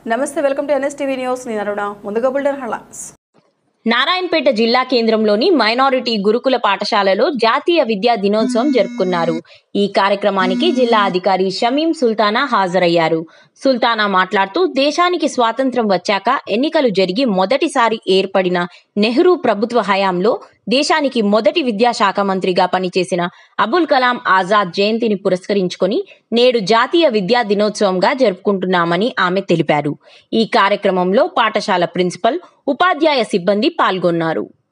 నమస్తే welcome to NSTV news నేను అరుణ ముందుగా బుల్డర్ హెడ్లైన్స్ నారాయణపేట జిల్లా కేంద్రంలోని మైనారిటీ గురుకుల పాఠశాలలో జాతీయ విద్యా దినోత్సవం జరుపుకున్నారు ఈ కార్యక్రమానికి జిల్లా అధికారి షమీం సుల్తానా హాజరయ్యారు సుల్తానా మాట్లాడుతూ దేశానికి స్వాతంత్రం వచ్చాక ఎన్నికలు జరిగి మొదటిసారి ఏర్పడిన నెహ్రూ ప్రభుత్వ హయాంలో దేశానికి మొదటి విద్యాశాఖ మంత్రిగా పనిచేసిన అబుల్ కలాం ఆజాద్ జయంతిని పురస్కరించుకొని నేడు జాతీయ విద్యా దినోత్సవంగా జరుపుకుంటున్నామని ఆమె తెలిపారు ఈ కార్యక్రమంలో పాఠశాల ప్రిన్సిపల్ ఉపాధ్యాయ సిబ్బంది పాల్గొన్నారు